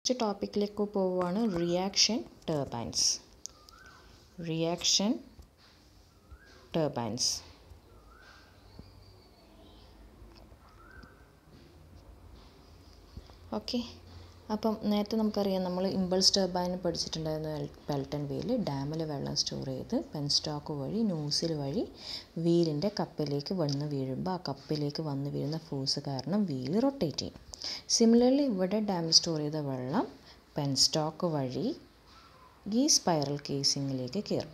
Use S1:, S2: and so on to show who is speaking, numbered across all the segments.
S1: next ടോപ്പിക്കിലേക്ക് പോവുകയാണ് reaction turbines reaction turbines okay അപ്പം നേരത്തെ നമുക്കറിയാം നമ്മൾ ഇമ്പൾസ് ടർബൈൻ പഠിച്ചിട്ടുണ്ടായിരുന്നു പെൽട്ടൺ വീൽ ഡാമിൽ വെള്ളം സ്റ്റോർ ചെയ്ത് പെൻസ്റ്റോക്ക് വഴി ന്യൂസിൽ വഴി വീലിൻ്റെ കപ്പിലേക്ക് വന്ന് വീഴുമ്പോൾ ആ കപ്പിലേക്ക് വന്ന് വീഴുന്ന ഫോഴ്സ് കാരണം വീല് റൊട്ടേറ്റ് ചെയ്യും സിമിലർലി ഇവിടെ ഡാമിൽ സ്റ്റോർ ചെയ്ത വെള്ളം പെൻസ്റ്റോക്ക് വഴി ഈ സ്പൈറൽ കേസിങ്ങിലേക്ക് കയറും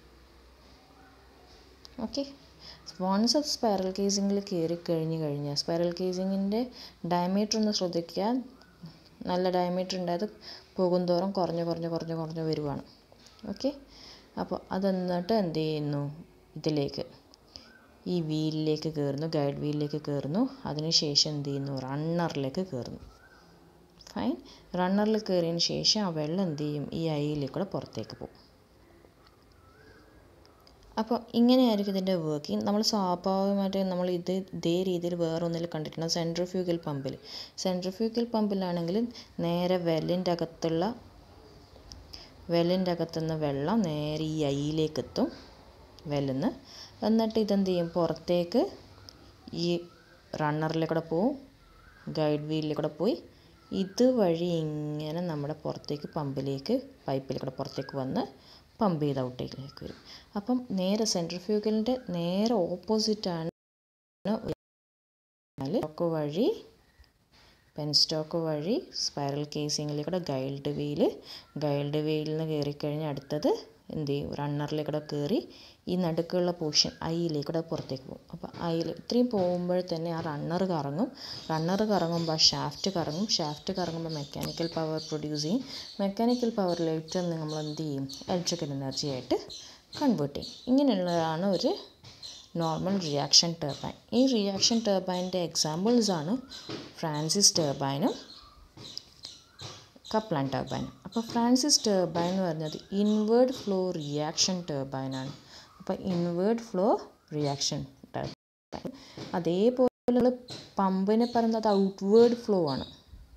S1: ഓക്കെ വൺസ് അത് സ്പൈറൽ കേസിങ്ങിൽ കയറി കഴിഞ്ഞ് കഴിഞ്ഞാൽ സ്പൈറൽ കേസിങ്ങിൻ്റെ ഡയമീറ്റർ ഒന്ന് ശ്രദ്ധിക്കുക നല്ല ഡയമീറ്റർ ഉണ്ട് അത് പോകുന്തോറും കുറഞ്ഞ് കുറഞ്ഞ് കുറഞ്ഞ് കുറഞ്ഞ് വരുവാണ് ഓക്കെ അപ്പോൾ അത് എന്നിട്ട് എന്ത് ചെയ്യുന്നു ഇതിലേക്ക് ഈ വീലിലേക്ക് കയറുന്നു ഗൈഡ് വീലിലേക്ക് കയറുന്നു അതിനുശേഷം എന്ത് ചെയ്യുന്നു റണ്ണറിലേക്ക് കയറുന്നു ഫൈൻ റണ്ണറിൽ കയറിയതിന് ശേഷം ആ വെള്ളം എന്ത് ചെയ്യും ഈ ഐയിലേക്കൂടെ പുറത്തേക്ക് പോകും അപ്പോൾ ഇങ്ങനെയായിരിക്കും ഇതിൻ്റെ വർക്കിംഗ് നമ്മൾ സ്വാഭാവികമായിട്ട് നമ്മൾ ഇത് ഇതേ രീതിയിൽ വേറൊന്നിൽ കണ്ടിട്ടുണ്ട് സെൻട്രിഫ്യൂഗൽ പമ്പിൽ സെൻട്രിഫ്യൂഗൽ പമ്പിലാണെങ്കിൽ നേരെ വെല്ലിൻ്റെ അകത്തുള്ള വെല്ലിൻ്റെ അകത്തുനിന്ന് വെള്ളം നേരെ ഈ ഐയിലേക്ക് എത്തും വെല്ലിന്ന് എന്നിട്ട് ഇതെന്ത് ചെയ്യും പുറത്തേക്ക് ഈ റണ്ണറിലേക്കൂടെ പോവും ഗൈഡ് വീലിലേക്കൂടെ പോയി ഇതുവഴി ഇങ്ങനെ നമ്മുടെ പുറത്തേക്ക് പമ്പിലേക്ക് പൈപ്പിലേക്കൂടെ പുറത്തേക്ക് വന്ന് പമ്പ് ചെയ്ത് ഔട്ടേക്കിലേക്ക് വരും അപ്പം നേരെ സെൻട്രിഫ്യൂഗലിൻ്റെ നേരെ ഓപ്പോസിറ്റാണ് സ്റ്റോക്ക് വഴി പെൻ സ്റ്റോക്ക് വഴി സ്പൈറൽ കേസിങ്ങിലേക്കൂടെ ഗൈൽഡ് വീല് ഗൈൽഡ് വീലിൽ നിന്ന് കയറിക്കഴിഞ്ഞാൽ അടുത്തത് എന്ത് ചെയ്യും റണ്ണറിലേക്കൂടെ കയറി ഈ നടുക്കുള്ള പോർഷൻ ഐയിലേക്കൂടെ പുറത്തേക്ക് പോകും അപ്പോൾ ഐയിൽ ഇത്രയും പോകുമ്പോൾ തന്നെ ആ റണ്ണർ കറങ്ങും റണ്ണർ കറങ്ങുമ്പോൾ ആ ഷാഫ്റ്റ് കറങ്ങും ഷാഫ്റ്റ് കറങ്ങുമ്പോൾ മെക്കാനിക്കൽ പവർ പ്രൊഡ്യൂസ് ചെയ്യും മെക്കാനിക്കൽ പവറിലേക്ക് നമ്മൾ എന്ത് ചെയ്യും ഇലക്ട്രിക്കൽ എനർജി ആയിട്ട് കൺവേർട്ട് ചെയ്യും ഇങ്ങനെയുള്ളതാണ് ഒരു നോർമൽ റിയാക്ഷൻ ടർബൈൻ ഈ റിയാക്ഷൻ ടർബൈൻ്റെ എക്സാമ്പിൾസാണ് ഫ്രാൻസിസ് ടർബൈനും കപ്ലാൻ ടർബൈൻ അപ്പോൾ ഫ്രാൻസിസ് ടർബൈൻ എന്ന് പറഞ്ഞത് ഇൻവേർഡ് ഫ്ലോ റിയാക്ഷൻ ടർബൈനാണ് അപ്പോൾ ഇൻവേർഡ് ഫ്ലോ റിയാക്ഷൻ ടർബൈൻ അതേപോലെ പമ്പിനെ പറയുന്നത് ഔട്ട്വേർഡ് ഫ്ലോ ആണ്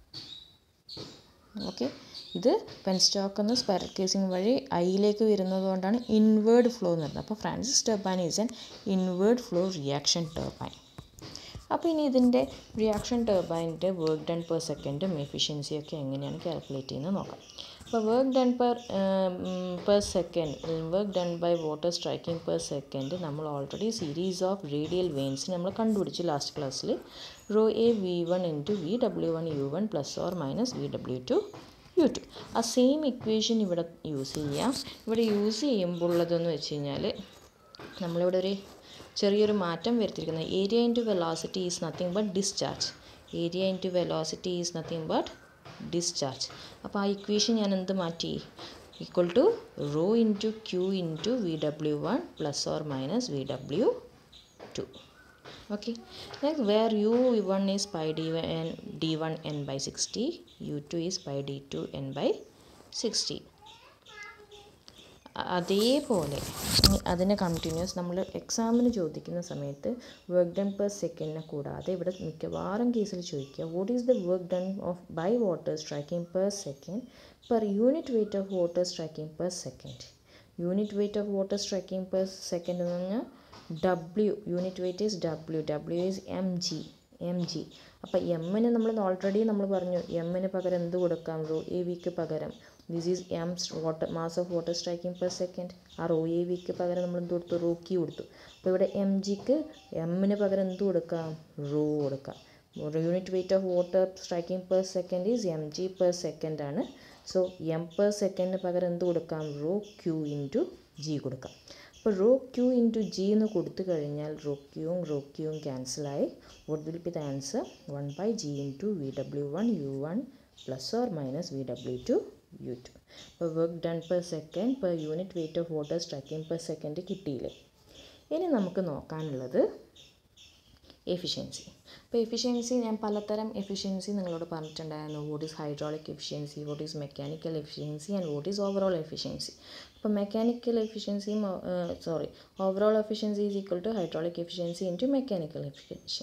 S1: ഓക്കെ ഇത് പെൻസ്റ്റോക്ക് എന്ന് സ്പൈറൽ കേസിംഗ് വഴി ഐയിലേക്ക് വരുന്നത് കൊണ്ടാണ് ഇൻവേർഡ് ഫ്ലോ എന്ന് പറയുന്നത് അപ്പോൾ Francis turbine is an inward flow reaction turbine അപ്പോൾ ഇനി ഇതിൻ്റെ റിയാക്ഷൻ ടർബൈൻ്റെ വർക്ക് ഡൺ പെർ സെക്കൻഡും എഫിഷ്യൻസിയൊക്കെ എങ്ങനെയാണ് കാൽക്കുലേറ്റ് ചെയ്യുന്നത് നോക്കാം അപ്പോൾ work done per per second work done by water striking per second നമ്മൾ already series of radial vanes നമ്മൾ കണ്ടുപിടിച്ചു ലാസ്റ്റ് ക്ലാസ്സിൽ rho A V one into V W one U one plus or minus V W two U two ആ same equation ഇവിടെ use ചെയ്യാം ഇവിടെ use ചെയ്യുമ്പോൾ ഉള്ളതെന്ന് വെച്ച് കഴിഞ്ഞാൽ നമ്മളിവിടെ ഒരു ചെറിയൊരു മാറ്റം വരുത്തിയിരിക്കുന്നത് area into velocity is nothing but discharge area into velocity is nothing but discharge അപ്പോൾ ആ ഇക്വേഷൻ ഞാൻ എന്ത് മാറ്റി equal to rho into Q into V W one plus or minus V W two okay next where u1 is pi d1 d1 n by 60 u2 is pi d2 n by 60 അതേപോലെ അതിനെ continuous നമ്മൾ എക്സാമിന് ചോദിക്കുന്ന സമയത്ത് work done per സെക്കൻഡിനെ കൂടാതെ ഇവിടെ മിക്കവാറും കേസിൽ ചോദിക്കുക what is the work done of by water striking per second per unit weight of water striking per second unit weight of water striking per second എന്ന് പറഞ്ഞാൽ W unit weight is W W is M G M G അപ്പോൾ എമ്മിന് നമ്മൾ already നമ്മൾ പറഞ്ഞു എമ്മിന് പകരം എന്ത് കൊടുക്കാം റോ എ വിക്ക് പകരം this is M water mass of water striking per second ആ റോ എ വിക്ക് പകരം നമ്മൾ എന്ത് കൊടുത്തു റോ ക്യൂ കൊടുത്തു അപ്പോൾ ഇവിടെ എം ജിക്ക് എമ്മിന് പകരം എന്ത് കൊടുക്കാം റോ കൊടുക്കാം unit weight of water striking per second is M G per second ആണ് സോ എം പെർ സെക്കൻഡിന് പകരം എന്ത് കൊടുക്കാം റോ ക്യൂ ഇൻറ്റു ജി കൊടുക്കാം അപ്പോൾ റോ ക്യൂ ഇൻറ്റു ജി എന്ന് കൊടുത്തു കഴിഞ്ഞാൽ റോ ക്യൂവും റോ ക്യൂവും ക്യാൻസലായി what will be the answer one by G into V W one U one plus or minus V W two U two അപ്പോൾ work done per second per unit weight of water striking per second കിട്ടിയില്ലേ ഇനി നമുക്ക് നോക്കാനുള്ളത് efficiency അപ്പോൾ efficiency ഞാൻ പലതരം efficiency നിങ്ങളോട് പറഞ്ഞിട്ടുണ്ടായിരുന്നു what is hydraulic efficiency what is mechanical efficiency and what is overall efficiency അപ്പോൾ മെക്കാനിക്കൽ എഫിഷ്യൻസിയും sorry overall efficiency is equal to hydraulic efficiency into mechanical efficiency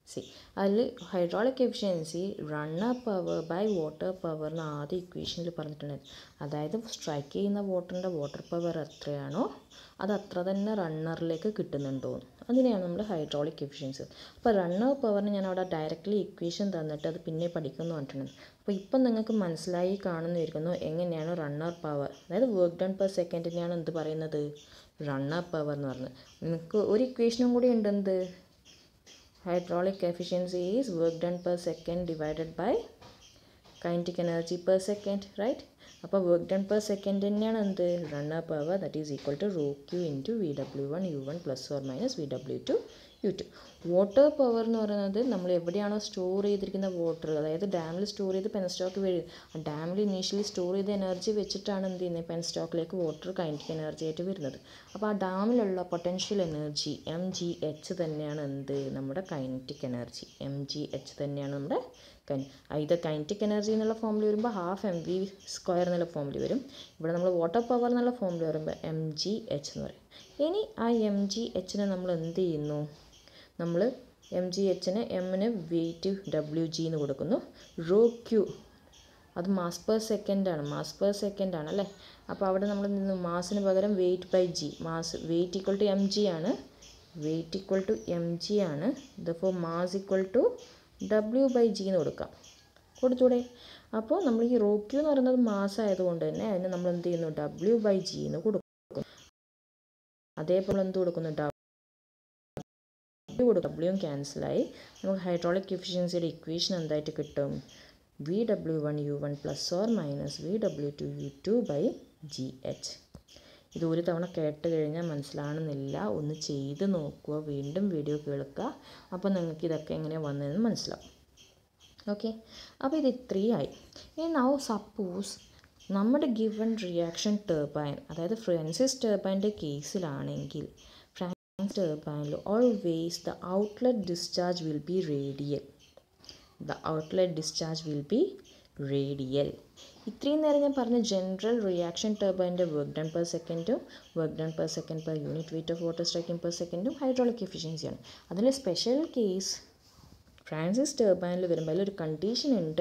S1: see അതിൽ hydraulic efficiency runner power by water power എന്ന് ആദ്യ ഇക്വേഷനിൽ പറഞ്ഞിട്ടുണ്ടായിരുന്നു അതായത് strike ചെയ്യുന്ന വാട്ടറിൻ്റെ വാട്ടർ പവർ എത്രയാണോ അത് അത്ര തന്നെ റണ്ണറിലേക്ക് കിട്ടുന്നുണ്ടോ അതിനെയാണ് നമ്മൾ ഹൈഡ്രോളിക് എഫിഷ്യൻസി അപ്പോൾ റണ്ണർ പവറിന് ഞാൻ അവിടെ ഡയറക്റ്റ്ലി ഇക്വേഷൻ തന്നിട്ട് അത് പിന്നെ പഠിക്കുന്നു പറഞ്ഞിട്ടുണ്ട് അപ്പോൾ ഇപ്പം നിങ്ങൾക്ക് മനസ്സിലായി കാണുന്നിരിക്കുന്നു എങ്ങനെയാണ് റണ്ണർ പവർ അതായത് വർക്ക് ഡൺ പെർ സെക്കൻഡിനെയാണ് എന്ത് പറയുന്നത് റണ്ണർ പവർ എന്ന് പറഞ്ഞത് നിങ്ങൾക്ക് ഒരു ഇക്വേഷനും കൂടി ഉണ്ട് എന്ത് hydraulic efficiency is work done per second divided by kinetic energy per second right അപ്പോൾ വർക്ക് ഡൺ പെർ സെക്കൻഡ് തന്നെയാണ് എന്ത് runner power that is equal to rho Q into V W one U one plus or minus V W two U two water power എന്ന് പറയുന്നത് നമ്മൾ എവിടെയാണോ store ചെയ്തിരിക്കുന്ന water അതായത് ഡാമിൽ സ്റ്റോർ ചെയ്ത് പെൻ സ്റ്റോക്ക് വഴി ആ ഡാമിൽ ഇനീഷ്യലി സ്റ്റോർ ചെയ്ത എനർജി വെച്ചിട്ടാണ് എന്ത് ചെയ്യുന്നത് പെൻ സ്റ്റോക്കിലേക്ക് വാട്ടർ കൈൻറ്റിക് എനർജി ആയിട്ട് വരുന്നത് അപ്പോൾ ആ ഡാമിലുള്ള potential energy M G H തന്നെയാണ് എന്ത് നമ്മുടെ kinetic energy M G H തന്നെയാണ് നമ്മുടെ കൈൻ ഇത് കൈനറ്റിക് എനർജി എന്നുള്ള ഫോമിൽ വരുമ്പോൾ ഹാഫ് എം വി സ്ക്വയർ എന്നുള്ള ഫോമിൽ വരും ഇവിടെ നമ്മൾ വാട്ടർ പവർ എന്നുള്ള ഫോമിൽ വരുമ്പോൾ എം ജി എച്ച് എന്ന് പറയും ഇനി ആ എം ജി എച്ചിനെ നമ്മൾ എന്ത് ചെയ്യുന്നു നമ്മൾ എം ജി എച്ചിന് എമ്മിന് വെയിറ്റ് ഡബ്ല്യു ജി എന്ന് കൊടുക്കുന്നു റോ ക്യൂ അത് മാസ് പെർ സെക്കൻഡ് ആണ് മാസ് പെർ സെക്കൻഡ് ആണ് അല്ലേ അപ്പോൾ അവിടെ നമ്മൾ നിന്ന് മാസിന് പകരം weight by G mass weight equal to M G ആണ് weight equal to M G ആണ് ഇതിപ്പോൾ mass equal to W by G എന്ന് കൊടുക്കാം കൊടുത്തൂടെ അപ്പോൾ നമ്മൾ ഈ റോ ക്യൂ എന്ന് പറയുന്നത് മാസ് ആയതുകൊണ്ട് തന്നെ അതിന് നമ്മൾ എന്ത് ചെയ്യുന്നു ഡബ്ല്യു ബൈ ജി എന്ന് കൊടുക്കും അതേപോലെ എന്ത് കൊടുക്കുന്നു ഡബ്ല്യു കൊടുക്കും ഡബ്ല്യുവും ക്യാൻസലായി നമുക്ക് ഹൈഡ്രോളിക് എഫിഷ്യൻസിയുടെ ഇക്വേഷൻ എന്തായിട്ട് കിട്ടും V W one U one plus or minus V W two U two by G H ഇത് ഒരു തവണ കേട്ട് കഴിഞ്ഞാൽ മനസ്സിലാണെന്നില്ല ഒന്ന് ചെയ്ത് നോക്കുക വീണ്ടും വീഡിയോ കേൾക്കുക അപ്പോൾ നിങ്ങൾക്ക് ഇതൊക്കെ എങ്ങനെ വന്നതെന്ന് മനസ്സിലാവും ഓക്കെ അപ്പോൾ ഇത് ഇത്രയും ആയി ഇനി നൗ സപ്പോസ് നമ്മുടെ ഗിവൺ റിയാക്ഷൻ ടർബൈൻ അതായത് ഫ്രാൻസിസ് ടർബൈൻ്റെ കേസിലാണെങ്കിൽ ഫ്രാൻസിസ് ടർബൈനിൽ always the outlet discharge will be radial the outlet discharge will be radial ഇത്രയും നേരം ഞാൻ പറഞ്ഞ ജനറൽ റിയാക്ഷൻ ടർബൈൻ്റെ വർക്ക് ഡൺ പെർ സെക്കൻഡും work done per second per unit weight of water striking per സെക്കൻഡും ഹൈഡ്രോളിക് എഫിഷ്യൻസിയാണ് അതിൽ സ്പെഷ്യൽ കേസ് ഫ്രാൻസിസ് ടർബൈനിൽ വരുമ്പോൾ അതിലൊരു കണ്ടീഷൻ ഉണ്ട്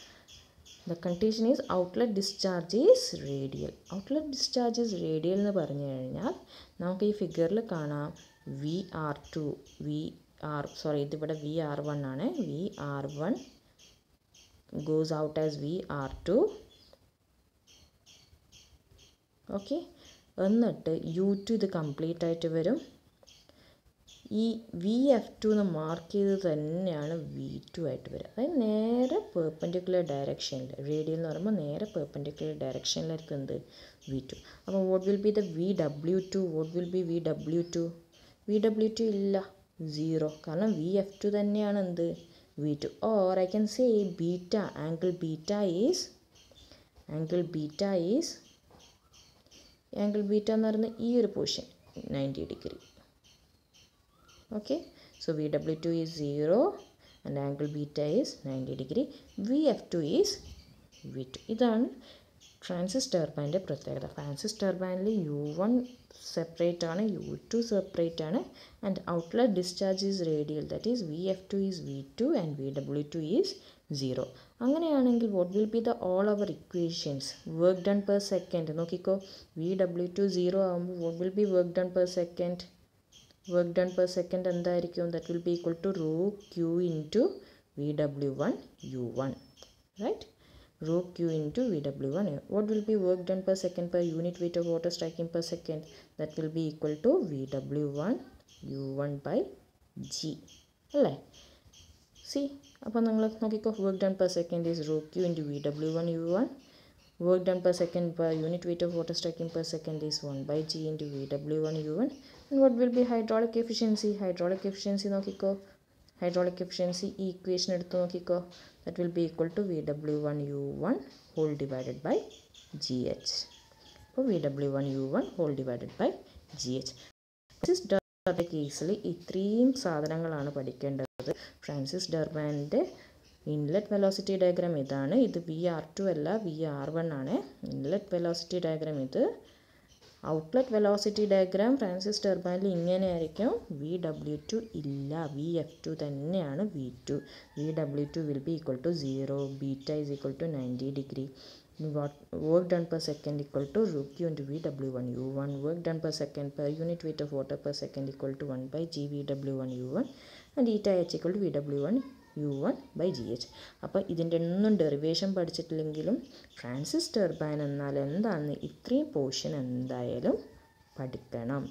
S1: the condition is outlet discharge is radial outlet discharge is radial എന്ന് പറഞ്ഞു കഴിഞ്ഞാൽ നമുക്ക് ഈ ഫിഗറിൽ കാണാം V R two V R sorry ഇതിവിടെ വി ആർ വൺ ആണ് V R one goes out as V R two okay എന്നിട്ട് യു ടു ഇത് കംപ്ലീറ്റ് ആയിട്ട് വരും ഈ വി എഫ് ടു എന്ന് മാർക്ക് ചെയ്ത് തന്നെയാണ് വി ടു ആയിട്ട് വരിക അതായത് നേരെ പേർപ്പൻഡിക്കുലർ ഡയറക്ഷനിൽ റേഡിയൽ എന്ന് പറയുമ്പോൾ നേരെ പേർപ്പൻഡിക്കുലർ ഡയറക്ഷനിലായിരിക്കും എന്ത് വി ടു അപ്പോൾ what will be the V W two what will be V W two V W two ഇല്ല സീറോ കാരണം വി എഫ് ടു തന്നെയാണ് എന്ത് V two or I can say beta angle beta is angle beta is angle beta എന്ന് പറയുന്നത് ഈ ഒരു portion ninety degree okay so vw2 is 0 and angle beta is 90 degree vf2 is v2 ഇതാണ് Francis ടർബൈൻ്റെ പ്രത്യേകത Francis ടർബൈനിൽ U one separate ആണ് U two separate ആണ് and outlet discharge is radial that is V F two is V two and V W two is zero അങ്ങനെയാണെങ്കിൽ what will be the all our equations work done per second നോക്കിക്കോ V W two zero ആകുമ്പോൾ what will be work done per second work done per second എന്തായിരിക്കും that will be equal to rho Q into V W one U one right rho q into vw1 what will be work done per second per unit weight of water striking per second that will be equal to vw1 u1 by g അല്ലേ സി അപ്പോൾ നിങ്ങൾ നോക്കിക്കോ work done per second is rho Q into V W one U one work done per second per unit weight of water striking per second is one by G into V W one U one and what will be hydraulic efficiency hydraulic efficiency നോക്കിക്കോ hydraulic efficiency ഈ equation എടുത്ത് നോക്കിക്കോ that will be equal to vw1 u1 whole divided by gh അപ്പോൾ vw1 u1 whole divided by gh Francis ഡർബാൻ്റെ കേസിൽ ഇത്രയും സാധനങ്ങളാണ് പഠിക്കേണ്ടത് ഫ്രാൻസിസ് ഡർബാൻ്റെ ഇൻലെറ്റ് വെലോസിറ്റി ഡയഗ്രാം ഇതാണ് ഇത് വി ആർ ടു അല്ല വി ആർ വൺ ആണ് ഇൻലെറ്റ് വെലോസിറ്റി ഡയഗ്രാം ഇത് ഔട്ട്ലെറ്റ് വെലോസിറ്റി ഡയഗ്രാം ഫ്രാൻസിസ് ടർബൈനിൽ ഇങ്ങനെ ആയിരിക്കും വി ഡബ്ല്യു ടു ഇല്ല വി എഫ് ടു തന്നെയാണ് V two V W two will be equal to zero beta is equal to ninety degree work done per second equal to root q into vw1 u1 work done per second per unit weight of water per second equal to 1 by gvw1 u1 and eta h equal to vw1 U one by G H അപ്പോൾ ഇതിൻ്റെ ഒന്നും derivation പഠിച്ചിട്ടില്ലെങ്കിലും Francis turbine എന്നാൽ എന്താണെന്ന് ഇത്രയും portion എന്തായാലും പഠിക്കണം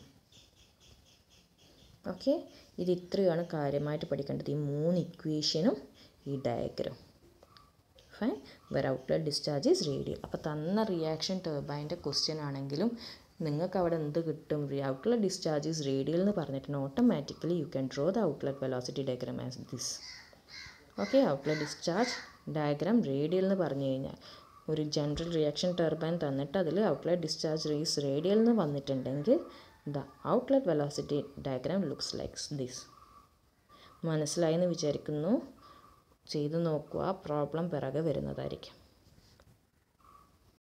S1: okay ഇത് ഇത്രയാണ് കാര്യമായിട്ട് പഠിക്കേണ്ടത് ഈ മൂന്ന് ഇക്വേഷനും ഈ diagram fine where outlet discharge is radial അപ്പോൾ തന്ന റിയാക്ഷൻ ടർബൈൻ്റെ ക്വസ്റ്റ്യൻ ആണെങ്കിലും നിങ്ങൾക്ക് അവിടെ എന്ത് കിട്ടും ഔട്ട്ലെറ്റ് ഡിസ്ചാർജ് ഈസ് റേഡിയൽ എന്ന് പറഞ്ഞിട്ടുണ്ട് automatically you can draw the outlet velocity diagram as this okay outlet discharge diagram radial എന്ന് പറഞ്ഞു കഴിഞ്ഞാൽ ഒരു ജനറൽ റിയാക്ഷൻ ടർബൈൻ തന്നിട്ട് അതിൽ ഔട്ട്ലെറ്റ് ഡിസ്ചാർജ് റേസ് റേഡിയൽ എന്ന് വന്നിട്ടുണ്ടെങ്കിൽ the outlet velocity diagram looks likes this മനസ്സിലായെന്ന് വിചാരിക്കുന്നു ചെയ്തു നോക്കുക പ്രോബ്ലം പിറകെ വരുന്നതായിരിക്കും